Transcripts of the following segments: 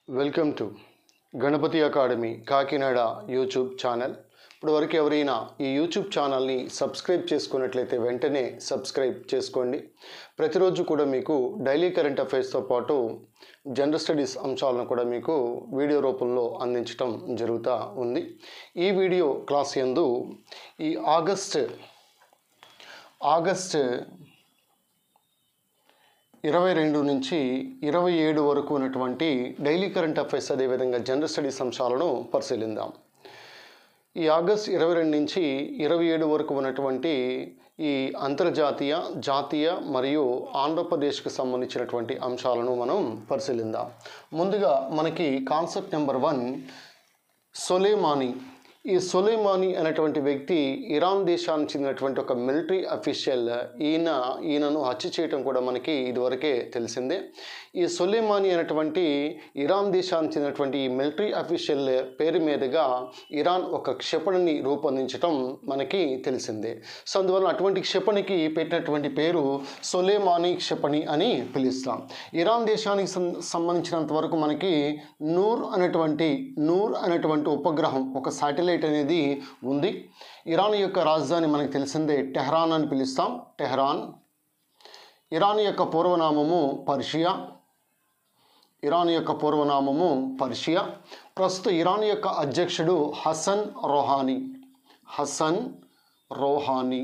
welcome to Ganapathi academy Kakinada YouTube channel ఇప్పుడు వరకు ఎవరైనా ఈ యూట్యూబ్ ఛానల్ని సబ్స్క్రైబ్ చేసుకున్నట్లయితే వెంటనే సబ్స్క్రైబ్ చేసుకోండి ప్రతిరోజు కూడా మీకు డైలీ కరెంట్ అఫైర్స్తో పాటు జనరల్ స్టడీస్ అంశాలను కూడా మీకు వీడియో రూపంలో అందించడం జరుగుతూ ఉంది ఈ వీడియో క్లాస్ యందు ఈ ఆగస్ట్ ఆగస్ట్ ఇరవై రెండు నుంచి ఇరవై ఏడు వరకు ఉన్నటువంటి డైలీ కరెంట్ అఫైర్స్ అదేవిధంగా జనరల్ స్టడీస్ అంశాలను పరిశీలిద్దాం ఈ ఆగస్ట్ ఇరవై రెండు నుంచి ఇరవై ఏడు వరకు ఉన్నటువంటి ఈ అంతర్జాతీయ జాతీయ మరియు ఆంధ్రప్రదేశ్కి సంబంధించినటువంటి అంశాలను మనం పరిశీలిద్దాం ముందుగా మనకి కాన్సెప్ట్ నెంబర్ వన్ సొలేమానీ ఈ సొలేమానీ అనేటువంటి వ్యక్తి ఇరాన్ దేశానికి చెందినటువంటి ఒక మిలిటరీ అఫీషియల్ ఈయన ఈయనను హత్య చేయటం కూడా మనకి ఇదివరకే తెలిసిందే ఈ సొలేమానీ అనేటువంటి ఇరాన్ దేశానికి చెందినటువంటి ఈ మిలిటరీ అఫీషియల్ పేరు మీదుగా ఇరాన్ ఒక క్షిపణిని రూపొందించటం మనకి తెలిసిందే సో అందువల్ల అటువంటి క్షిపణికి పెట్టినటువంటి పేరు సొలేమానీ క్షిపణి అని పిలుస్తాం ఇరాన్ దేశానికి సం- సంబంధించినంత వరకు మనకి నూర్ అనేటువంటి నూర్ అనేటువంటి ఉపగ్రహం ఒక శాటిలైట్ అనేది ఉంది ఇరాన్ యొక్క రాజధాని మనకు తెలిసిందే టెహ్రాన్ అని పిలుస్తాం టెహ్రాన్ ఇరాన్ యొక్క పూర్వనామము పర్షియా ఇరాన్ యొక్క పూర్వనామము పర్షియా ప్రస్తుత ఇరాన్ యొక్క అధ్యక్షుడు హసన్ రోహానీ హసన్ రోహానీ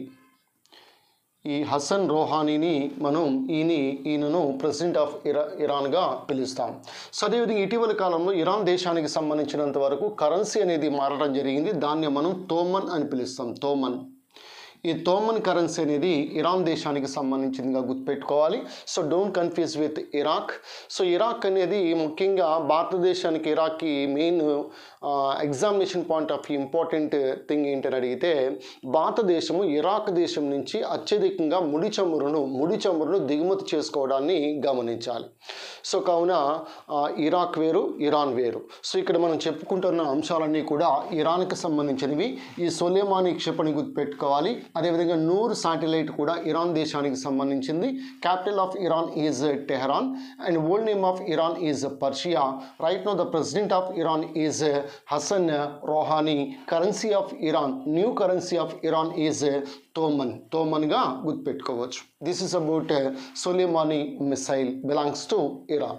ఈ హసన్ రోహానీని మనం ఈయన ఈయనను ప్రెసిడెంట్ ఆఫ్ ఇరా ఇరాన్గా పిలుస్తాం సో అదేవిధంగా ఇటీవల కాలంలో ఇరాన్ దేశానికి సంబంధించినంత వరకు కరెన్సీ అనేది మారడం జరిగింది దాన్ని మనం తోమన్ అని పిలుస్తాం తోమన్ ఈ తోమన్ కరెన్సీ అనేది ఇరాన్ దేశానికి సంబంధించిందిగా గుర్తుపెట్టుకోవాలి so don't confuse with Iraq so Iraq అనేది ముఖ్యంగా భారతదేశానికి ఇరాక్కి main examination point of important thing ఏంటని అడిగితే భారతదేశము ఇరాక్ దేశం నుంచి అత్యధికంగా ముడి చమురును ముడి చమురును దిగుమతి చేసుకోవడాన్ని గమనించాలి సో కావున ఆ, ఇరాక్ వేరు ఇరాన్ వేరు సో ఇక్కడ మనం చెప్పుకుంటున్న అంశాలన్నీ కూడా ఇరాన్కి సంబంధించినవి ఈ సొలేమానీ క్షిపణి గుర్తుపెట్టుకోవాలి అదేవిధంగా నూర్ శాటిలైట్ కూడా ఇరాన్ దేశానికి సంబంధించింది capital of Iran is Tehran and old name of Iran is Persia right no the president of Iran is Hassan Rouhani currency of Iran new currency of Iran is toman తోమన్గా గుర్తుపెట్టుకోవచ్చు this is about Soleimani missile belongs to Iran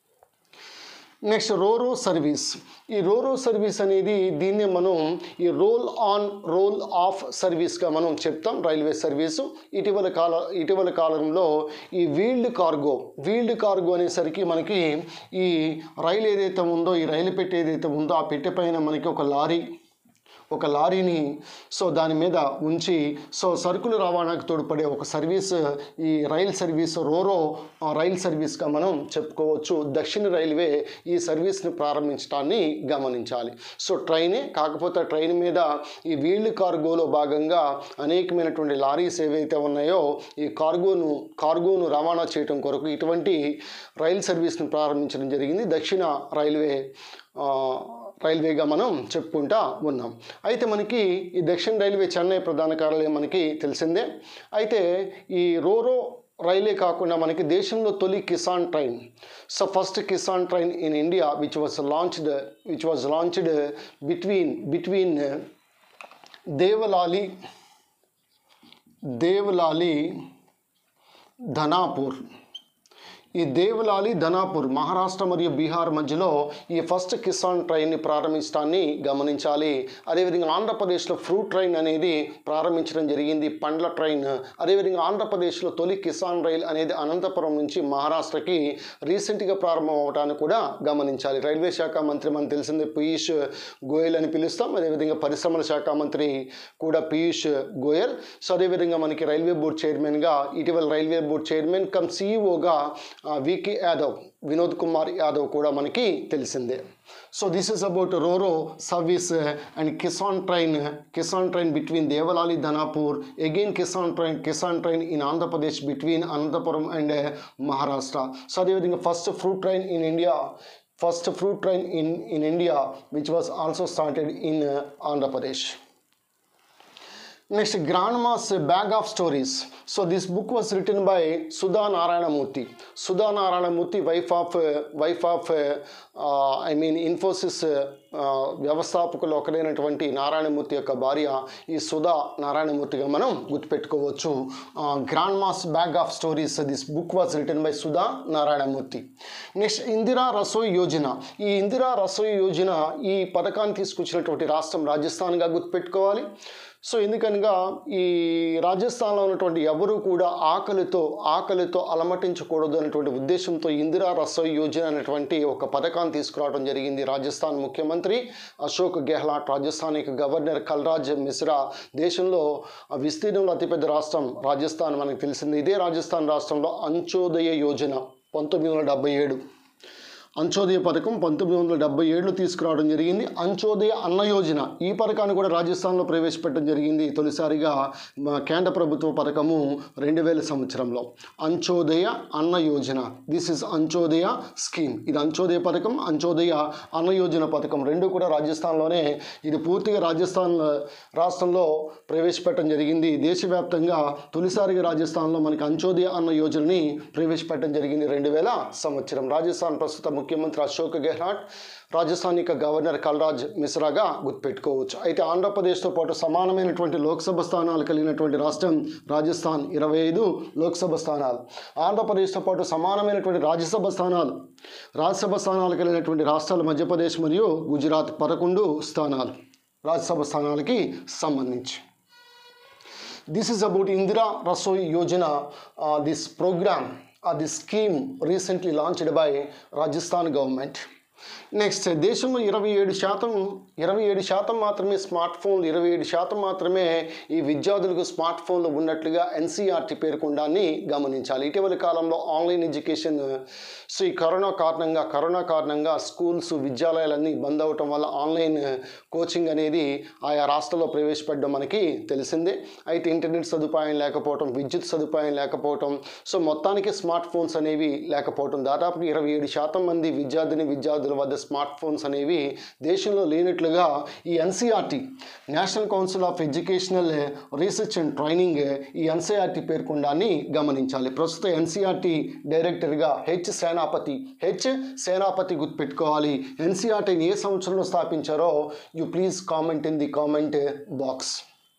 next roro service ఈ roro service అనేది దీన్నే మనం ఈ roll on roll off సర్వీస్గా మనం చెప్తాం రైల్వే సర్వీసు ఇటీవల కాల ఇటీవల కాలంలో ఈ వీల్డ్ కార్గో వీల్డ్ కార్గో అనేసరికి మనకి ఈ రైలు ఏదైతే ఉందో ఈ రైలు పెట్టె ఏదైతే ఉందో ఆ పెట్టె పైన మనకి ఒక లారీ ఒక లారీని సో దాని మీద ఉంచి సో సరుకులు రవాణాకు తోడ్పడే ఒక సర్వీస్ ఈ రైల్ సర్వీస్ రోరో ఆ, రైల్ సర్వీస్గా మనం చెప్పుకోవచ్చు దక్షిణ రైల్వే ఈ సర్వీస్ని ప్రారంభించడాన్ని గమనించాలి సో ట్రైనే కాకపోతే ట్రైన్ మీద ఈ వీల్డ్ కార్గోలో భాగంగా అనేకమైనటువంటి లారీస్ ఏవైతే ఉన్నాయో ఈ కార్గోను కార్గోను రవాణా చేయడం కొరకు ఇటువంటి రైల్ సర్వీస్ని ప్రారంభించడం జరిగింది దక్షిణ రైల్వే ఆ, రైల్వేగా మనం చెప్పుకుంటా ఉన్నాం అయితే మనకి ఈ దక్షిణ రైల్వే చెన్నై ప్రధాన కార్యాలయం మనకి తెలిసిందే అయితే ఈ రోరో రైలే కాకుండా మనకి దేశంలో తొలి Kisan train so first Kisan train in India which was launched which was launched between between Devlali Devlali Danapur ఈ దేవలాలి ధనాపూర్ మహారాష్ట్ర మరియు బీహార్ మధ్యలో ఈ ఫస్ట్ కిసాన్ ట్రైన్ని ప్రారంభించడాన్ని గమనించాలి అదేవిధంగా ఆంధ్రప్రదేశ్లో ఫ్రూట్ ట్రైన్ అనేది ప్రారంభించడం జరిగింది పండ్ల ట్రైన్ అదేవిధంగా ఆంధ్రప్రదేశ్లో తొలి కిసాన్ రైల్ అనేది అనంతపురం నుంచి మహారాష్ట్రకి రీసెంట్గా ప్రారంభం అవటాన్ని కూడా గమనించాలి రైల్వే శాఖ మంత్రి మనకు తెలిసిందే పీయూష్ గోయల్ అని పిలుస్తాం అదేవిధంగా పరిశ్రమల శాఖ మంత్రి కూడా పీయూష్ గోయల్ సో అదేవిధంగా మనకి రైల్వే బోర్డ్ చైర్మన్గా ఇటీవల రైల్వే బోర్డ్ చైర్మన్ కమ్ సీఈఓగా వికి యాదవ్ వినోద్ కుమార్ యాదవ్ కూడా మనకి తెలిసిందే so this is about RoRo service and Kisan train Kisan train between Devlali Danapur again Kisan train Kisan train in Andhra Pradesh between Anantapur and Maharashtra so అదేవిధంగా first fruit train in India first fruit train in in India which was also started in Andhra Pradesh next grandma's bag of stories so this book was written by Sudha Narayana Murthy Sudha Narayana Murthy wife of wife of I mean Infosys వ్యవస్థాపకులు ఒకరైనటువంటి నారాయణమూర్తి యొక్క భార్య ఈ సుధా నారాయణమూర్తిగా మనం గుర్తుపెట్టుకోవచ్చు grandma's bag of stories this book was written by Sudha Narayana Murthy next Indira Rasoi Yojana ఈ ఇందిరా రసోయ్ యోజన ఈ పథకాన్ని తీసుకొచ్చినటువంటి రాష్ట్రం రాజస్థాన్గా గుర్తుపెట్టుకోవాలి సో ఎందుకనగా ఈ రాజస్థాన్లో ఉన్నటువంటి ఎవరు కూడా ఆకలితో ఆకలితో అలమటించకూడదు అనేటువంటి ఉద్దేశంతో ఇందిరా రసోయ్ యోజన అనేటువంటి ఒక పథకాన్ని తీసుకురావడం జరిగింది రాజస్థాన్ ముఖ్యమంత్రి అశోక్ గెహ్లాట్ రాజస్థాన్ యొక్క గవర్నర్ కల్రాజ్ మిశ్రా దేశంలో విస్తీర్ణంలో అతిపెద్ద రాష్ట్రం రాజస్థాన్ మనకు తెలిసింది ఇదే రాజస్థాన్ రాష్ట్రంలో అంత్యోదయ యోజన పంతొమ్మిది వందల డెబ్బై ఏడు అంత్యోదయ పథకం పంతొమ్మిది వందల డెబ్బై ఏడులో తీసుకురావడం జరిగింది అంత్యోదయ అన్న యోజన ఈ పథకాన్ని కూడా రాజస్థాన్లో ప్రవేశపెట్టడం జరిగింది తొలిసారిగా మా కేంద్ర ప్రభుత్వ పథకము రెండు వేల సంవత్సరంలో Antyodaya Anna Yojana this is Antyodaya scheme ఇది అంత్యోదయ పథకం అంత్యోదయ అన్న యోజన పథకం రెండు కూడా రాజస్థాన్లోనే ఇది పూర్తిగా రాజస్థాన్ రాష్ట్రంలో ప్రవేశపెట్టడం జరిగింది దేశవ్యాప్తంగా తొలిసారిగా రాజస్థాన్లో మనకి అంత్యోదయ అన్న యోజనని ప్రవేశపెట్టడం జరిగింది రెండు వేల సంవత్సరం రాజస్థాన్ ప్రస్తుత ముఖ్యమంత్రి అశోక్ గెహ్లాట్ రాజస్థాన్ యొక్క గవర్నర్ కల్రాజ్ మిశ్రాగా గుర్తుపెట్టుకోవచ్చు అయితే ఆంధ్రప్రదేశ్తో పాటు సమానమైనటువంటి లోక్సభ స్థానాలు కలిగినటువంటి రాష్ట్రం రాజస్థాన్ ఇరవై ఐదు లోక్సభ స్థానాలు ఆంధ్రప్రదేశ్తో పాటు సమానమైనటువంటి రాజ్యసభ స్థానాలు రాజ్యసభ స్థానాలు కలిగినటువంటి రాష్ట్రాలు మధ్యప్రదేశ్ మరియు గుజరాత్ పదకొండు స్థానాలు రాజ్యసభ స్థానాలకి సంబంధించి this is about Indira Rasoi Yojana this program this scheme recently launched by Rajasthan government next దేశంలో ఇరవై ఏడు శాతం ఇరవై ఏడు శాతం మాత్రమే స్మార్ట్ ఫోన్లు ఇరవై ఏడు శాతం మాత్రమే ఈ విద్యార్థులకు స్మార్ట్ ఫోన్లు ఉన్నట్లుగా ఎన్సీఆర్టీ పేర్కొండాన్ని గమనించాలి ఇటీవలి కాలంలో ఆన్లైన్ ఎడ్యుకేషన్ సో ఈ కరోనా కారణంగా కరోనా కారణంగా స్కూల్స్ విద్యాలయాలన్నీ బంద్ అవటం వల్ల ఆన్లైన్ కోచింగ్ అనేది ఆయా రాష్ట్రాల్లో ప్రవేశపెట్టడం మనకి తెలిసిందే అయితే ఇంటర్నెట్ సదుపాయం లేకపోవటం విద్యుత్ సదుపాయం లేకపోవటం సో మొత్తానికి స్మార్ట్ ఫోన్స్ అనేవి లేకపోవటం దాదాపు ఇరవై ఏడు శాతం మంది విద్యార్థిని విద్యార్థుల వద్ద స్మార్ట్ ఫోన్స్ అనేవి దేశంలో లేనట్లుగా ఈ NCERT national council of educational research and training ఈ ఎన్సీఆర్టీ పేర్కొండాన్ని గమనించాలి ప్రస్తుత ఎన్సీఆర్టీ డైరెక్టర్గా హెచ్ సేనాపతి హెచ్ సేనాపతి గుర్తుపెట్టుకోవాలి ఎన్సీఆర్టీని ఏ సంవత్సరంలో స్థాపించారో you please comment in the comment box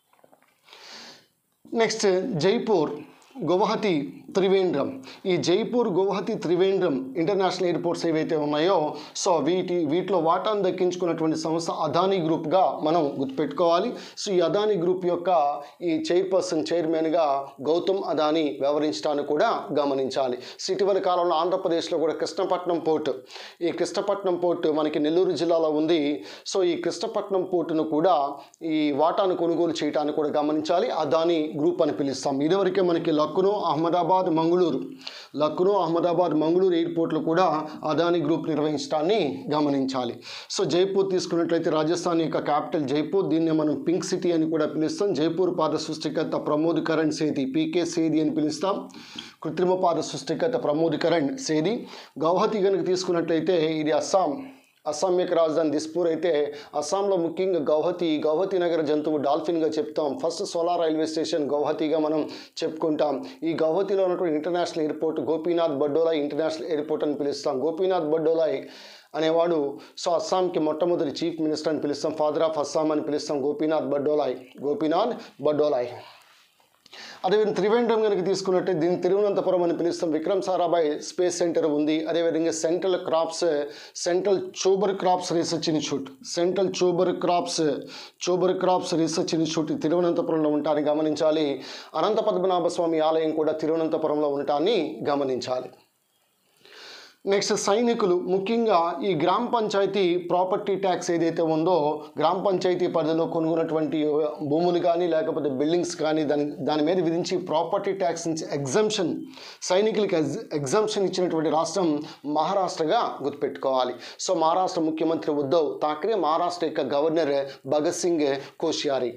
next Jaipur Guwahati Trivandrum ఈ జైపూర్ గువహతి త్రివేంద్రం ఇంటర్నేషనల్ ఎయిర్పోర్ట్స్ ఏవైతే ఉన్నాయో సో వీటి వీటిలో వాటాను దక్కించుకున్నటువంటి సంస్థ అదానీ గ్రూప్గా మనం గుర్తుపెట్టుకోవాలి సో ఈ అదానీ గ్రూప్ యొక్క ఈ చైర్పర్సన్ చైర్మన్గా గౌతమ్ అదానీ వ్యవహరించడాన్ని కూడా గమనించాలి సో ఇటీవల కాలంలో ఆంధ్రప్రదేశ్లో కూడా కృష్ణపట్నం పోర్ట్ ఈ కృష్ణపట్నం పోర్ట్ మనకి నెల్లూరు జిల్లాలో ఉంది సో ఈ కృష్ణపట్నం పోర్టును కూడా ఈ వాటాను కొనుగోలు చేయడానికి కూడా గమనించాలి అదానీ గ్రూప్ అని పిలుస్తాం ఇదివరకే మనకి లక్నో అహ్మదాబాద్ మంగళూరు లక్నో అహ్మదాబాద్ మంగళూరు ఎయిర్పోర్ట్లు కూడా అదానీ గ్రూప్ నిర్వహించడాన్ని గమనించాలి సో జైపూర్ తీసుకున్నట్లయితే రాజస్థాన్ యొక్క క్యాపిటల్ జైపూర్ దీన్ని మనం పింక్ సిటీ అని కూడా పిలుస్తాం జైపూర్ పాద సృష్టికర్త ప్రమోద్ కరణ్ సేది పీకే సేది అని పిలుస్తాం కృత్రిమ పాద సృష్టికర్త ప్రమోద్ కరణ్ సేది గౌహతి కనుక తీసుకున్నట్లయితే ఇది అస్సాం అస్సాం యొక్క రాజధాని దిస్పూర్ అయితే అస్సాంలో ముఖ్యంగా గౌహతి గౌహతి నగర జంతువు డాల్ఫిన్గా చెప్తాం ఫస్ట్ సోలార్ రైల్వే స్టేషన్ గౌహతిగా మనం చెప్పుకుంటాం ఈ గౌహతిలో ఉన్నటువంటి international airport Gopinath Bordoloi international airport అని పిలుస్తాం గోపీనాథ్ బడ్డోలాయ్ అనేవాడు సో అస్సాంకి మొట్టమొదటి చీఫ్ మినిస్టర్ అని పిలుస్తాం ఫాదర్ ఆఫ్ అస్సాం అని పిలుస్తాం గోపీనాథ్ బడ్డోలాయ్ గోపీనాథ్ బడ్డోలాయ్ అదేవిధంగా త్రివేంద్రం కనుక తీసుకున్నట్టే దీన్ని తిరువనంతపురం అని పిలుస్తాం విక్రమ్ సారాభాయ్ స్పేస్ సెంటర్ ఉంది అదేవిధంగా central crops central tuber crops research institute central tuber crops tuber crops research institute తిరువనంతపురంలో ఉంటారని గమనించాలి అనంత పద్మనాభ స్వామి ఆలయం కూడా తిరువనంతపురంలో ఉండటాన్ని గమనించాలి నెక్స్ట్ సైనికులు ముఖ్యంగా ఈ గ్రామ పంచాయతీ ప్రాపర్టీ ట్యాక్స్ ఏదైతే ఉందో గ్రామ పంచాయతీ పరిధిలో కొనుగోనటువంటి భూములు కానీ లేకపోతే బిల్డింగ్స్ కానీ దాని దాని మీద విధించి ప్రాపర్టీ ట్యాక్స్ నుంచి ఎగ్జంప్షన్ సైనికులకి ఎగ్జంప్షన్ ఇచ్చినటువంటి రాష్ట్రం మహారాష్ట్రగా గుర్తుపెట్టుకోవాలి సో మహారాష్ట్ర ముఖ్యమంత్రి ఉద్ధవ్ ఠాక్రే మహారాష్ట్ర యొక్క governor Bhagat Singh Koshyari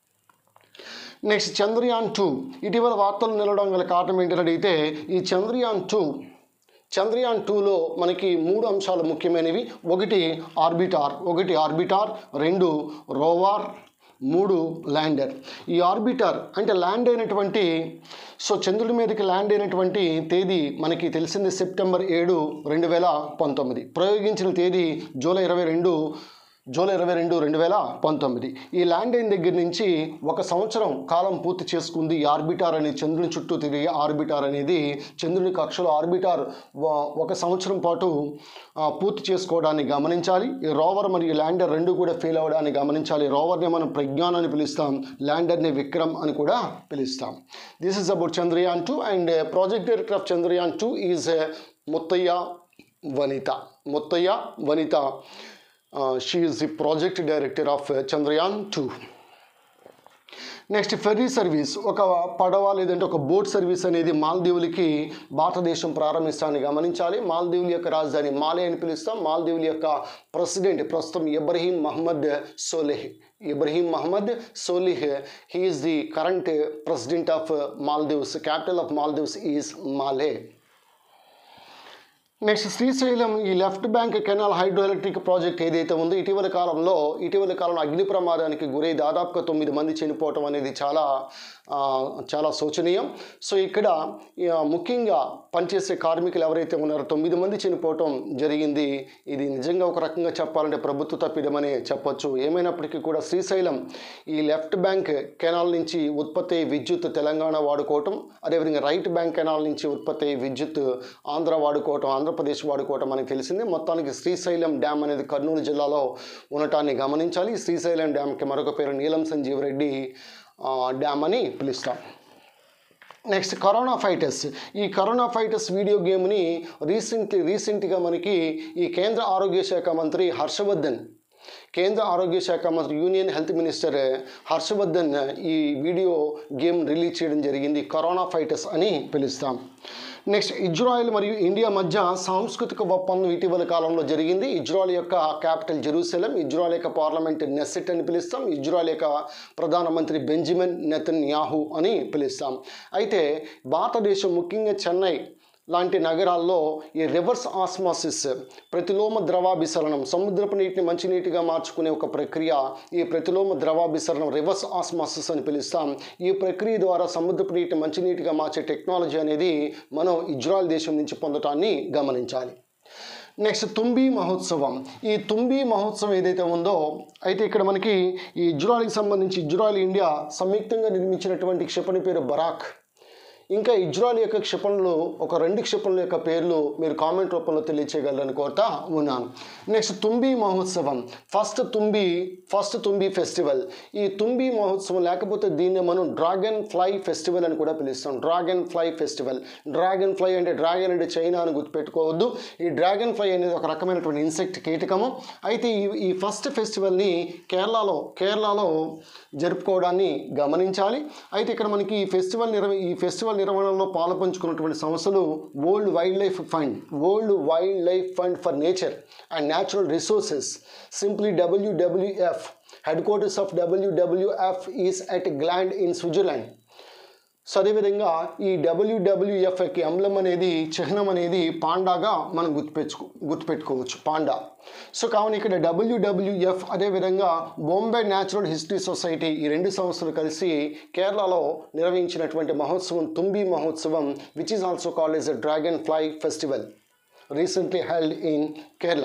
next Chandrayaan two ఇటీవల వార్తలు నిలవడం గల కారణం ఏంటని అడిగితే ఈ చంద్రయాన్ టూ చంద్రయాన్ టూలో మనకి మూడు అంశాలు ముఖ్యమైనవి ఒకటి ఆర్బిటార్ ఒకటి ఆర్బిటార్ రెండు రోవార్ మూడు ల్యాండర్ ఈ ఆర్బిటర్ అంటే ల్యాండ్ అయినటువంటి సో చంద్రుడి మీదకి ల్యాండ్ అయినటువంటి తేదీ మనకి తెలిసింది సెప్టెంబర్ ఏడు రెండు వేల పంతొమ్మిది ప్రయోగించిన తేదీ జూలై ఇరవై రెండు జూలై ఇరవై రెండు రెండు వేల పంతొమ్మిది ఈ ల్యాండ్ అయిన దగ్గర నుంచి ఒక సంవత్సరం కాలం పూర్తి చేసుకుంది ఈ ఆర్బిటార్ అనేది చంద్రుని చుట్టూ తిరిగే ఆర్బిటార్ అనేది చంద్రుని కక్షలో ఆర్బిటార్ వ- ఒక సంవత్సరం పాటు ఆ, పూర్తి చేసుకోవడాన్ని గమనించాలి ఈ రోవర్ మరియు ల్యాండర్ రెండు కూడా ఫెయిల్ అవ్వడాన్ని గమనించాలి రోవర్ని మనం ప్రజ్ఞాన్ అని పిలుస్తాం ల్యాండర్ని విక్రమ్ అని కూడా పిలుస్తాం this is about Chandrayaan two and project director of Chandrayaan two is Muthayya Vanitha Muthayya Vanitha she is the project director of Chandrayaan two next ferry service ఒక పడవ లేదంటే ఒక బోట్ సర్వీస్ అనేది మాల్దీవులకి భారతదేశం ప్రారంభిస్తాన్ని గమనించాలి మాల్దీవుల యొక్క రాజధాని మాలే అని పిలుస్తాం మాల్దీవుల యొక్క ప్రెసిడెంట్ ప్రస్తుతం Ibrahim Mohamed Solih Ibrahim Mohamed Solih he is the current president of Maldives capital of Maldives is Male next Srisailam ఈ left bank canal hydro electric project ఏదైతే ఉందో ఇటీవల కాలంలో ఇటీవల కాలంలో అగ్ని ప్రమాదానికి గురై దాదాపుగా తొమ్మిది మంది చనిపోవటం అనేది చాలా ఆ, చాలా శోచనీయం సో ఇక్కడ ఆ, ముఖ్యంగా పనిచేసే కార్మికులు ఎవరైతే ఉన్నారో తొమ్మిది మంది చనిపోవటం జరిగింది ఇది నిజంగా ఒక రకంగా చెప్పాలంటే ప్రభుత్వ తప్పిదమని చెప్పొచ్చు ఏమైనప్పటికీ కూడా శ్రీశైలం ఈ లెఫ్ట్ బ్యాంక్ కెనాల్ నుంచి ఉత్పత్తి అయ్యే విద్యుత్ తెలంగాణ వాడుకోవటం అదేవిధంగా రైట్ బ్యాంక్ కెనాల్ నుంచి ఉత్పత్తి అయ్యే విద్యుత్ ఆంధ్ర వాడుకోవటం ఆంధ్రప్రదేశ్ వాడుకోవటం మనకి తెలిసిందే మొత్తానికి శ్రీశైలం డ్యామ్ అనేది కర్నూలు జిల్లాలో ఉండటాన్ని గమనించాలి శ్రీశైలం డ్యామ్కి మరొక పేరు నీలం సంజీవ్ రెడ్డి ఆ, డ్యామ్ అని పిలుస్తాం నెక్స్ట్ కరోనా ఫైటర్స్ ఈ కరోనా ఫైటర్స్ వీడియో గేమ్ని రీసెంట్ రీసెంట్గా మనకి ఈ కేంద్ర ఆరోగ్య శాఖ మంత్రి హర్షవర్ధన్ కేంద్ర ఆరోగ్య శాఖ మంత్రి యూనియన్ హెల్త్ మినిస్టర్ హర్షవర్ధన్ ఈ వీడియో గేమ్ రిలీజ్ చేయడం జరిగింది కరోనా ఫైటర్స్ అని పిలుస్తాం నెక్స్ట్ ఇజ్రాయెల్ మరియు ఇండియా మధ్య సాంస్కృతిక ఒప్పందం ఇటీవల కాలంలో జరిగింది ఇజ్రాయెల్ యొక్క క్యాపిటల్ జెరూసలం ఇజ్రాయెల్ యొక్క పార్లమెంట్ నెసెట్ అని పిలుస్తాం ఇజ్రాయెల్ యొక్క ప్రధానమంత్రి బెంజమిన్ నెతన్ యాహు అని పిలుస్తాం అయితే భారతదేశం ముఖ్యంగా చెన్నై లాంటి నగరాల్లో ఈ రివర్స్ ఆస్మాసిస్ ప్రతిలోమ ద్రవాభిసరణం సముద్రపు నీటిని మంచినీటిగా మార్చుకునే ఒక ప్రక్రియ ఈ ప్రతిలోమ ద్రవాభిసరణం రివర్స్ ఆస్మాసిస్ అని పిలుస్తాం ఈ ప్రక్రియ ద్వారా సముద్రపు నీటిని మంచినీటిగా మార్చే టెక్నాలజీ అనేది మనం ఇజ్రాయెల్ దేశం నుంచి పొందటాన్ని గమనించాలి నెక్స్ట్ తుంబి మహోత్సవం ఈ తుంబి మహోత్సవం ఏదైతే ఉందో అయితే ఇక్కడ మనకి ఈ ఇజ్రాయల్కి సంబంధించి ఇజ్రాయల్ ఇండియా సంయుక్తంగా నిర్మించినటువంటి క్షిపణి పేరు బరాక్ ఇంకా ఇజ్రాయల్ యొక్క క్షిపణులు ఒక రెండు క్షిపణుల యొక్క పేర్లు మీరు కామెంట్ రూపంలో తెలియచేయగలరని కోరుతా ఉన్నాను నెక్స్ట్ తుంబి మహోత్సవం first Thumbi first Thumbi festival ఈ తుంబి మహోత్సవం లేకపోతే దీన్ని మనం డ్రాగన్ ఫ్లై ఫెస్టివల్ అని కూడా పిలుస్తాం dragonfly festival dragonfly అంటే డ్రాగన్ అంటే చైనా అని గుర్తుపెట్టుకోవద్దు ఈ డ్రాగన్ ఫ్లై అనేది ఒక రకమైనటువంటి ఇన్సెక్ట్ కీటకము అయితే ఈ ఈ ఫస్ట్ ఫెస్టివల్ని కేరళలో కేరళలో జరుపుకోవడాన్ని గమనించాలి అయితే ఇక్కడ మనకి ఈ ఫెస్టివల్ నిర్వ ఈ ఫెస్టివల్ నిర్వహణలో పాలు పంచుకున్నటువంటి సంస్థలు world wildlife fund world wildlife fund for nature and natural resources simply WWF headquarters of WWF is at Gland in Switzerland so అదేవిధంగా ఈ డబ్ల్యూడబ్ల్యూఎఫ్ యొక్క ఎంబ్లం అనేది చిహ్నం అనేది పాండాగా మనం గుర్తుపెచ్చుకో గుర్తుపెట్టుకోవచ్చు పాండా సో కావున ఇక్కడ డబ్ల్యూడబ్ల్యూఎఫ్ అదేవిధంగా బొంబే న్యాచురల్ హిస్టరీ సొసైటీ ఈ రెండు సంస్థలు కలిసి కేరళలో నిర్వహించినటువంటి మహోత్సవం తుంబి మహోత్సవం which is also called as a dragonfly festival recently held in Kerala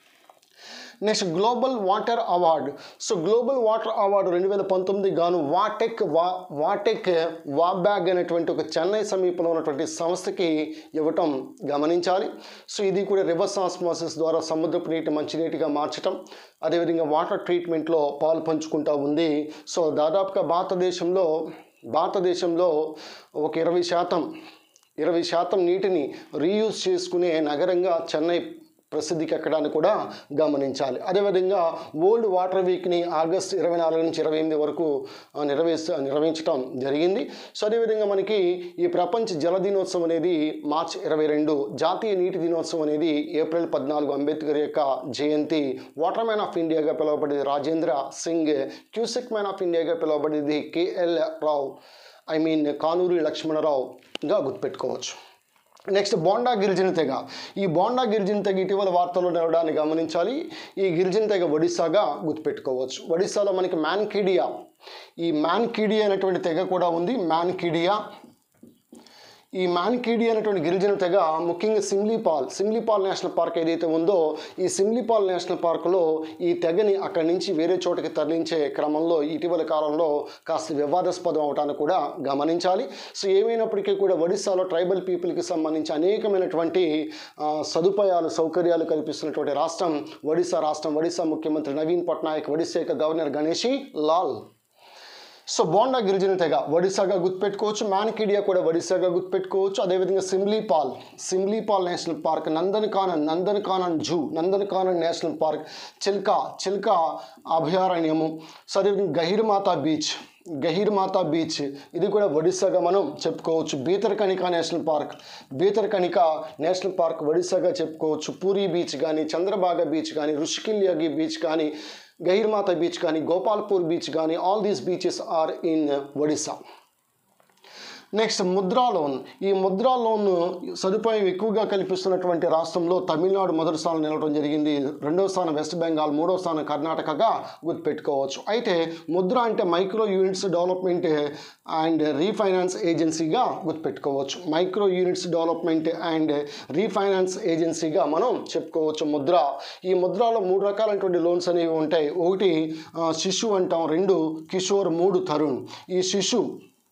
next global water award so global water award రెండు వేల పంతొమ్మిది గాను వాటెక్ వా వాటెక్ వాబ్యాగ్ అనేటువంటి ఒక చెన్నై సమీపంలో ఉన్నటువంటి సంస్థకి ఇవ్వటం గమనించాలి సో ఇది కూడా రివర్స్ ఆస్మాసిస్ ద్వారా సముద్రపు నీటి మంచినీటిగా మార్చటం అదేవిధంగా వాటర్ ట్రీట్మెంట్లో పాలు పంచుకుంటూ ఉంది సో దాదాపుగా భారతదేశంలో భారతదేశంలో ఒక ఇరవై శాతం ఇరవై శాతం నీటిని రీయూజ్ చేసుకునే నగరంగా చెన్నై ప్రసిద్ధికి ఎక్కడాన్ని కూడా గమనించాలి అదేవిధంగా వరల్డ్ వాటర్ వీక్ని ఆగస్ట్ ఇరవై నాలుగు నుంచి ఇరవై ఎనిమిది వరకు ఆ, నిర్వహిస్త నిర్వహించడం జరిగింది సో అదేవిధంగా మనకి ఈ ప్రపంచ జల దినోత్సవం అనేది మార్చ్ ఇరవై రెండు జాతీయ నీటి దినోత్సవం అనేది ఏప్రిల్ పద్నాలుగు అంబేద్కర్ యొక్క జయంతి వాటర్ మ్యాన్ ఆఫ్ ఇండియాగా పిలువబడేది Rajendra Singh cusec man of ఇండియాగా పిలువబడేది KL Rao I mean Kanuri లక్ష్మణరావుగా గుర్తుపెట్టుకోవచ్చు నెక్స్ట్ బోండా గిరిజన తెగ ఈ బోండా గిరిజన తెగ ఇటీవల వార్తల్లో నిలవడాన్ని గమనించాలి ఈ గిరిజన తెగ ఒడిస్సాగా గుర్తుపెట్టుకోవచ్చు ఒడిస్సాలో మనకి మ్యాన్కిడియా ఈ మ్యాన్కిడియా అనేటువంటి తెగ కూడా ఉంది మ్యాన్కిడియా ఈ మ్యాన్కీడి అనేటువంటి గిరిజన తెగ ముఖ్యంగా సిమ్లీపాల్ సిమ్లీపాల్ నేషనల్ పార్క్ ఏదైతే ఉందో ఈ సిమ్లీపాల్ నేషనల్ పార్కులో ఈ తెగని అక్కడి నుంచి వేరే చోటకి తరలించే క్రమంలో ఇటీవల కాలంలో కాస్త వివాదాస్పదం అవటాన్ని కూడా గమనించాలి సో ఏమైనప్పటికీ కూడా ఒడిస్సాలో ట్రైబల్ పీపుల్కి సంబంధించి అనేకమైనటువంటి ఆ, సదుపాయాలు సౌకర్యాలు కల్పిస్తున్నటువంటి రాష్ట్రం ఒడిస్సా రాష్ట్రం ఒడిస్సా ముఖ్యమంత్రి నవీన్ పట్నాయక్ ఒడిస్సా యొక్క గవర్నర్ గణేషి లాల్ సో బోండా గిరిజన తెగ ఒడిశాగా గుర్తుపెట్టుకోవచ్చు మ్యాన్కిడియా కూడా ఒడిశాగా గుర్తుపెట్టుకోవచ్చు అదేవిధంగా Similipal Similipal national park Nandankanan Nandankanan zoo Nandankanan national park Chilika Chilika అభయారణ్యము సో అదేవిధంగా గహిర్మాతా బీచ్ గహిర్మాతా బీచ్ ఇది కూడా ఒడిశాగా మనం చెప్పుకోవచ్చు Bhitarkanika national park Bhitarkanika national park ఒడిశాగా చెప్పుకోవచ్చు పూరి బీచ్ కానీ చంద్రబాగ బీచ్ కానీ రుషికిల్యాగి బీచ్ కానీ గహిర్మాత బీచ్ కానీ గోపాల్పూర్ బీచ్ కానీ all these beaches are in Odisha next Mudra loan ఈ ముద్రా లోన్ సదుపాయం ఎక్కువగా కల్పిస్తున్నటువంటి రాష్ట్రంలో తమిళనాడు మొదటి స్థానం నిలవడం జరిగింది రెండవ స్థానం వెస్ట్ బెంగాల్ మూడవ స్థానం కర్ణాటకగా గుర్తుపెట్టుకోవచ్చు అయితే ముద్ర అంటే micro units development and refinance ఏజెన్సీగా గుర్తుపెట్టుకోవచ్చు micro units development and refinance ఏజెన్సీగా మనం చెప్పుకోవచ్చు ముద్ర ఈ ముద్రలో మూడు రకాలైనటువంటి లోన్స్ అనేవి ఉంటాయి ఒకటి ఆ, శిశు అంటాం రెండు కిషోర్ మూడు తరుణ్ ఈ శిశు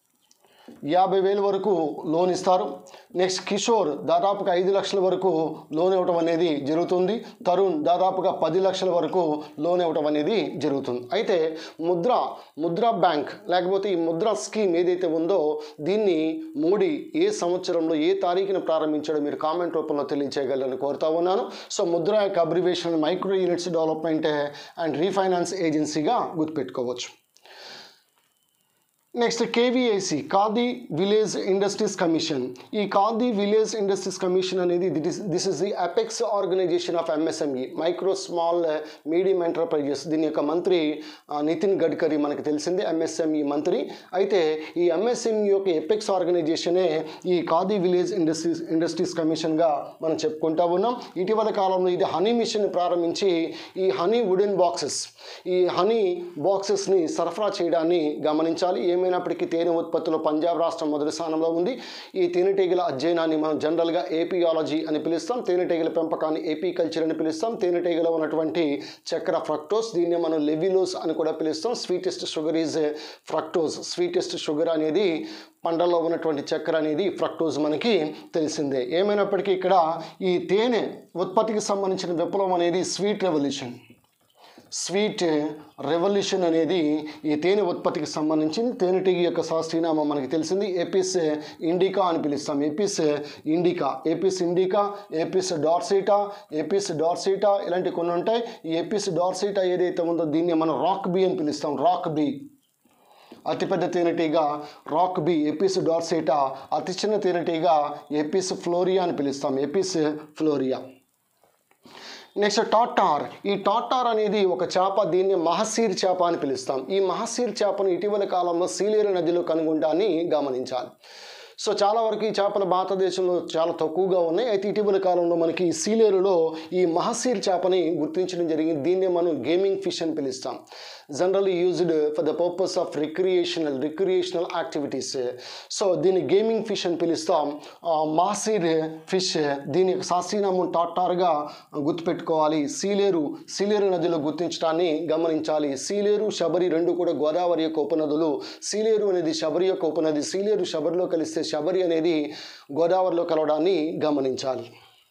యాభై వేల వరకు లోన్ ఇస్తారు నెక్స్ట్ కిషోర్ దాదాపుగా ఐదు లక్షల వరకు లోన్ ఇవ్వటం అనేది జరుగుతుంది తరుణ్ దాదాపుగా పది లక్షల వరకు లోన్ ఇవ్వటం అనేది జరుగుతుంది అయితే ముద్ర ముద్రా బ్యాంక్ లేకపోతే ఈ ముద్రా స్కీమ్ ఏదైతే ఉందో దీన్ని మోడీ ఏ సంవత్సరంలో ఏ తారీఖున ప్రారంభించాడో మీరు కామెంట్ రూపంలో తెలియచేయగలరని కోరుతా ఉన్నాను సో ముద్ర యొక్క abbreviation micro units development and refinance ఏజెన్సీగా గుర్తుపెట్టుకోవచ్చు next KVIC Khadi village industries commission ఈ ఖాదీ విలేజ్ ఇండస్ట్రీస్ కమిషన్ అనేది this is the apex organisation of MSME micro small medium enterprises దీని యొక్క మంత్రి ఆ, నితిన్ గడ్కరీ మనకు తెలిసిందే ఎంఎస్ఎంఈ మంత్రి అయితే ఈ ఎంఎస్ఎంఈ యొక్క ఎపెక్స్ ఆర్గనైజేషనే ఈ ఖాదీ విలేజ్ ఇండస్ట్రీస్ ఇండస్ట్రీస్ కమిషన్గా మనం చెప్పుకుంటా ఉన్నాం ఇటీవల కాలంలో ఇది హనీ మిషన్ ప్రారంభించి ఈ హనీ వుడెన్ బాక్సెస్ ఈ హనీ బాక్సెస్ని సరఫరా చేయడాన్ని గమనించాలి ఏమైనప్పటికీ తేనె ఉత్పత్తిలో పంజాబ్ రాష్ట్రం మొదటి స్థానంలో ఉంది ఈ తేనెటీగల అధ్యయనాన్ని మనం జనరల్గా ఏపియాలజీ అని పిలుస్తాం తేనెటీగల పెంపకాన్ని ఏపీ కల్చర్ అని పిలుస్తాం తేనెటీగలో ఉన్నటువంటి చక్కెర ఫ్రక్టోస్ దీన్ని మనం లెవిలోస్ అని కూడా పిలుస్తాం sweetest sugar is fructose sweetest sugar అనేది పంటల్లో ఉన్నటువంటి చక్కెర అనేది ఫ్రక్టోజ్ మనకి తెలిసిందే ఏమైనప్పటికీ ఇక్కడ ఈ తేనె ఉత్పత్తికి సంబంధించిన విప్లవం అనేది స్వీట్ రెవల్యూషన్ స్వీట్ రెవల్యూషన్ అనేది ఈ తేనె ఉత్పత్తికి సంబంధించింది తేనెటీగ యొక్క శాస్త్రీయనామం మనకి తెలిసింది ఏపిస్ ఇండికా అని పిలుస్తాం ఏపిస్ ఇండికా ఏపిస్ ఇండికా ఏపిస్ డార్సీటా ఏపిస్ డార్సీటా ఇలాంటి కొన్ని ఉంటాయి ఈ ఏపిస్ డార్సీటా ఏదైతే ఉందో దీన్ని మనం రాక్ బీ అని పిలుస్తాం రాక్ బీ అతిపెద్ద తేనెటీగ రాక్ బీ ఎపిస్ డార్సేటా అతి చిన్న తేనెటీగ ఎపిస్ ఫ్లోరియా అని పిలుస్తాం ఎపిస్ ఫ్లోరియా నెక్స్ట్ టాటార్ ఈ టాటార్ అనేది ఒక చేప దీన్ని మహసీర్ చేప అని పిలుస్తాం ఈ మహసీర్ చేపను ఇటీవల కాలంలో సీలేరు నదిలో కనుగొంటాన్ని గమనించాలి సో చాలా వరకు ఈ చేపలు భారతదేశంలో చాలా తక్కువగా ఉన్నాయి అయితే ఇటీవల కాలంలో మనకి ఈ సీలేరులో ఈ మహసీర్ చేపని గుర్తించడం జరిగింది దీన్నే మనం గేమింగ్ ఫిష్ అని పిలుస్తాం generally used for the purpose of recreational recreational activities so దీన్ని గేమింగ్ ఫిష్ అని పిలుస్తాం మాసీర్ ఫిష్ దీని యొక్క శాస్త్రీయనామం టాటార్గా గుర్తుపెట్టుకోవాలి సీలేరు సీలేరు నదిలో గుర్తించడాన్ని గమనించాలి సీలేరు శబరి రెండు కూడా గోదావరి యొక్క ఉపనదులు సీలేరు అనేది శబరి యొక్క ఉపనది సీలేరు శబరిలో కలిస్తే శబరి అనేది గోదావరిలో కలవడాన్ని గమనించాలి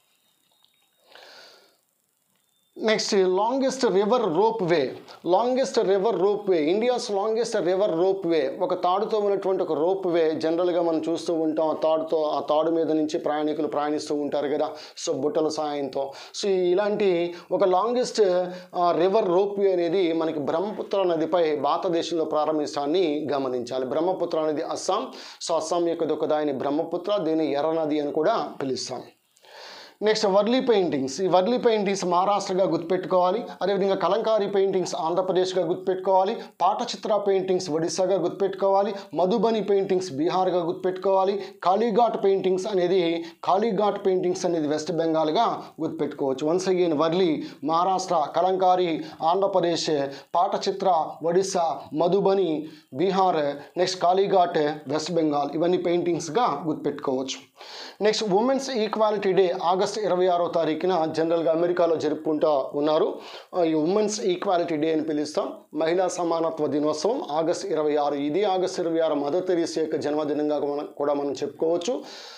next longest river ropeway longest river ropeway India's longest river ropeway ఒక తాడుతో ఉన్నటువంటి ఒక రోప్ వే జనరల్గా మనం చూస్తూ ఉంటాం ఆ తాడుతో ఆ తాడు మీద నుంచి ప్రయాణికులు ప్రయాణిస్తూ ఉంటారు కదా సో బుట్టల సాయంతో సో ఇలాంటి ఒక లాంగెస్ట్ రివర్ రోప్ వే అనేది మనకి బ్రహ్మపుత్ర నదిపై భారతదేశంలో ప్రారంభించడాన్ని గమనించాలి బ్రహ్మపుత్ర అనేది అస్సాం సో అస్సాం యొక్క ఒక దాని బ్రహ్మపుత్ర దీన్ని ఎర్ర నది అని కూడా పిలుస్తాం నెక్స్ట్ వర్లీ పెయింటింగ్స్ ఈ వర్లీ పెయింటింగ్స్ మహారాష్ట్రగా గుర్తుపెట్టుకోవాలి అదేవిధంగా కలంకారీ పెయింటింగ్స్ ఆంధ్రప్రదేశ్గా గుర్తుపెట్టుకోవాలి పాటచిత్ర పెయింటింగ్స్ ఒడిస్సాగా గుర్తుపెట్టుకోవాలి మధుబని పెయింటింగ్స్ బీహార్గా గుర్తుపెట్టుకోవాలి కాళీఘాట్ పెయింటింగ్స్ అనేది కాళీఘాట్ పెయింటింగ్స్ అనేది వెస్ట్ బెంగాల్గా గుర్తుపెట్టుకోవచ్చు once again Warli Maharashtra Kalamkari Andhra Pradesh Pattachitra Odisha Madhubani Bihar next Kalighat west Bengal ఇవన్నీ పెయింటింగ్స్గా గుర్తుపెట్టుకోవచ్చు next women's equality day August ఇరవై ఆరో తారీఖున జనరల్గా అమెరికాలో జరుపుకుంటూ ఉన్నారు ఆ, ఈ ఉమెన్స్ ఈక్వాలిటీ డే అని పిలుస్తాం మహిళా సమానత్వ దినోత్సవం ఆగస్ట్ ఇరవై ఆరు ఇది ఆగస్ట్ ఇరవై ఆరు మదర్ తెరీసా యొక్క జన్మదినంగా మనం కూడా మనం చెప్పుకోవచ్చు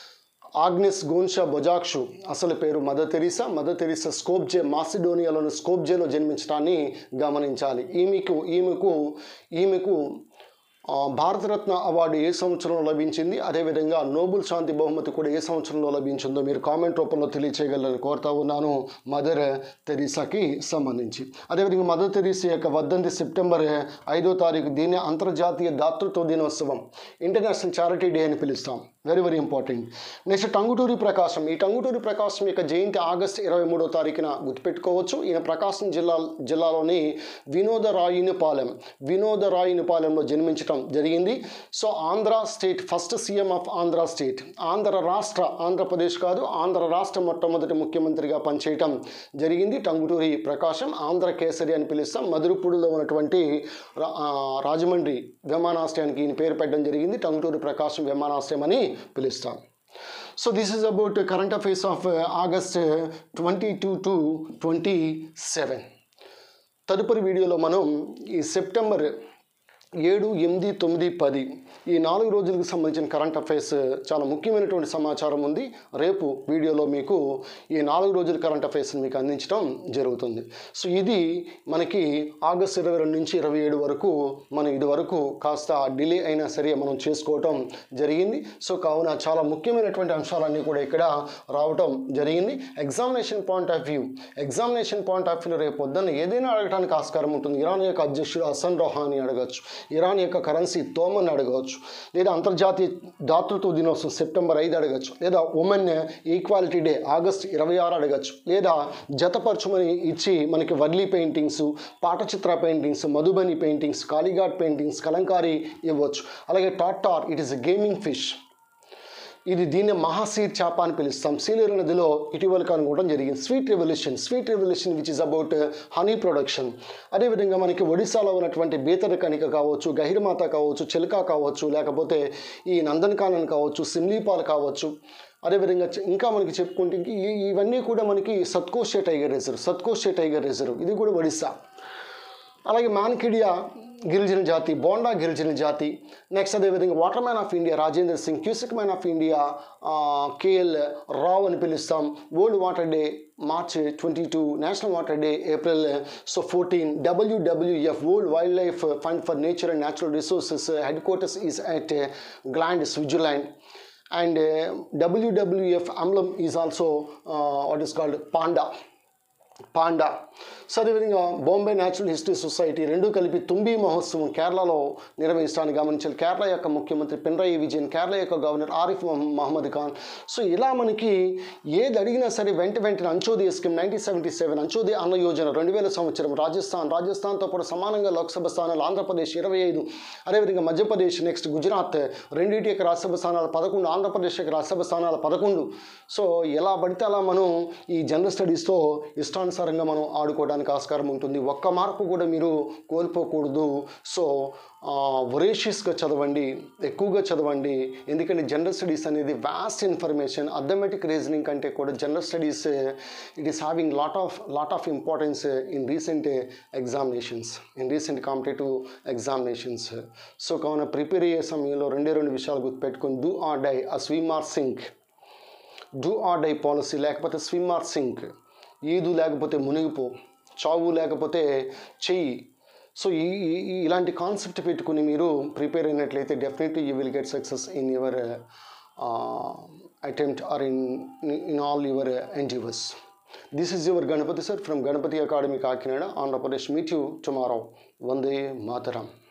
ఆగ్నెస్ గోన్షా బొజాక్షు అసలు పేరు mother Teresa mother Teresa Skopje మాసిడోనియాలోని స్కోప్జేలో జన్మించడాన్ని గమనించాలి ఈమెకు ఈమెకు ఈమెకు ఆ, భారతరత్న అవార్డు ఏ సంవత్సరంలో లభించింది అదేవిధంగా నోబుల్ శాంతి బహుమతి కూడా ఏ సంవత్సరంలో లభించిందో మీరు కామెంట్ రూపంలో తెలియచేయగలని కోరుతా ఉన్నాను మదర్ తెరీసాకి సంబంధించి అదేవిధంగా మదర్ తెరీసా యొక్క వర్ధంతి సెప్టెంబర్ ఐదో తారీఖు దీన్ని అంతర్జాతీయ దాతృత్వ దినోత్సవం ఇంటర్నేషనల్ చారిటీ డే అని పిలుస్తాం very very important next Tanguturi Prakasam ఈ టంగుటూరి ప్రకాశం యొక్క జయంతి ఆగస్ట్ ఇరవై మూడో తారీఖున గుర్తుపెట్టుకోవచ్చు ఈయన ప్రకాశం జిల్లా జిల్లాలోని వినోదరాయునిపాలెం వినోదరాయునిపాలెంలో జన్మించడం జరిగింది so Andhra state first CM of Andhra state Andhra రాష్ట్ర ఆంధ్రప్రదేశ్ కాదు ఆంధ్ర రాష్ట్ర మొట్టమొదటి ముఖ్యమంత్రిగా పనిచేయటం జరిగింది టంగుటూరి ప్రకాశం ఆంధ్ర కేసరి అని పిలుస్తాం మధురపూడిలో ఉన్నటువంటి రా- ఆ, రాజమండ్రి విమానాశ్రయానికి ఈయన పేరు పెట్టడం జరిగింది టంగుటూరి ప్రకాశం విమానాశ్రయం అని పిలుస్తాం so this is about current affairs of August twenty two to twenty seven తదుపరి వీడియోలో మనం ఈ సెప్టెంబర్ ఏడు ఎనిమిది తొమ్మిది పది ఈ నాలుగు రోజులకు సంబంధించిన కరెంట్ అఫైర్స్ చాలా ముఖ్యమైనటువంటి సమాచారం ఉంది రేపు వీడియోలో మీకు ఈ నాలుగు రోజుల కరెంట్ అఫైర్స్ని మీకు అందించడం జరుగుతుంది సో ఇది మనకి ఆగస్ట్ ఇరవై రెండు నుంచి ఇరవై ఏడు వరకు మనం ఇది వరకు కాస్త డిలే అయినా సరే మనం చేసుకోవటం జరిగింది సో కావున చాలా ముఖ్యమైనటువంటి అంశాలన్నీ కూడా ఇక్కడ రావటం జరిగింది examination point of view examination point of వ్యూలో రేపు పొద్దున్న ఏదైనా అడగడానికి ఆస్కారం ఉంటుంది ఇరాన్ యొక్క అధ్యక్షుడు హసన్ రొహాని అడగచ్చు ఇరాన్ యొక్క కరెన్సీ తోమన్ అడగవచ్చు లేదా అంతర్జాతీయ దాతృత్వ దినోత్సవం సెప్టెంబర్ ఐదు అడగచ్చు లేదా ఉమెన్ ఈక్వాలిటీ డే ఆగస్ట్ ఇరవై ఆరు అడగచ్చు లేదా జతపరచుమని ఇచ్చి మనకి Warli paintings Pattachitra paintings Madhubani paintings Kalighat paintings Kalamkari ఇవ్వచ్చు అలాగే టాటార్ ఇట్ ఈస్ గేమింగ్ ఫిష్ ఇది దీన్ని మహాసీర్ చేప అని పిలుస్తాం సీలేరు నదిలో ఇటీవల కనుగొనడం జరిగింది sweet revolution sweet revolution which is about honey production అదేవిధంగా మనకి ఒడిశాలో ఉన్నటువంటి బేతర కణిక కావచ్చు గహిరమాత కావచ్చు చిలక కావచ్చు లేకపోతే ఈ నందనకానన్ కావచ్చు సిమ్లీపాల్ కావచ్చు అదేవిధంగా చె- ఇంకా మనకి చెప్పుకుంటే ఇంక ఈ- ఇవన్నీ కూడా మనకి Satkosia tiger reserve Satkosia tiger reserve ఇది కూడా ఒడిశా అలాగే మాన్కిడియా గిరిజన జాతి బోండా గిరిజన జాతి నెక్స్ట్ అదేవిధంగా water man of India Rajendra Singh cusec man of India KL Rao అని పిలుస్తాం world water day March twenty two national water day April so fourteen WWF world wildlife fund for nature and natural resources headquarters is at Gland Switzerland and WWF అమ్లం is also what is called panda panda so అదేవిధంగా Bombay natural history society రెండు కలిపి తుంబి మహోత్సవం కేరళలో నిర్వహించడానికి గమనించాలి కేరళ యొక్క ముఖ్యమంత్రి పినరయి విజయన్ కేరళ యొక్క గవర్నర్ ఆరిఫ్ మహ- మహమ్మద్ ఖాన్ సో ఇలా మనకి ఏది అడిగినా సరే వెంట వెంటనే Antyodaya scheme nineteen seventy seven Antyodaya Anna Yojana రెండు వేల సంవత్సరం రాజస్థాన్ రాజస్థాన్తో పాటు సమానంగా లోక్సభ స్థానాలు ఆంధ్రప్రదేశ్ ఇరవై ఐదు అదేవిధంగా మధ్యప్రదేశ్ నెక్స్ట్ గుజరాత్ రెండింటి యొక్క రాజ్యసభ స్థానాలు పదకొండు ఆంధ్రప్రదేశ్ యొక్క రాజ్యసభ స్థానాలు పదకొండు సో ఎలా పడితే అలా మనం ఈ జనరల్ స్టడీస్తో ఇష్టానుసారంగా మనం ఆడుకోవడానికి ఆస్కారం ఉంటుంది ఒక్క మార్పు కూడా మీరు కోల్పోకూడదు సో వొరేషియస్గా చదవండి ఎక్కువగా చదవండి ఎందుకంటే జనరల్ స్టడీస్ అనేది వాస్ట్ ఇన్ఫర్మేషన్ అథమెటిక్ రీజనింగ్ కంటే కూడా general studies it is having lot of lot of importance in recent examinations in recent competitive examinations so కావున ప్రిపేర్ అయ్యే సమయంలో రెండే రెండు విషయాలు గుర్తుపెట్టుకొని డూ ఆర్ డై ఆ swim or sink do or die policy లేకపోతే స్విమ్ ఆర్ సింక్ ఈదు లేకపోతే మునిగిపో చావు లేకపోతే చెయ్యి సో ఈ ఈ- ఈ- ఇలాంటి కాన్సెప్ట్ పెట్టుకుని మీరు ప్రిపేర్ అయినట్లయితే definitely you will get success in your attempt or in in all your endeavours this is your Ganapathi sir from Ganapathi academy Kakinada Andhra Pradesh meet you tomorrow Vande Mataram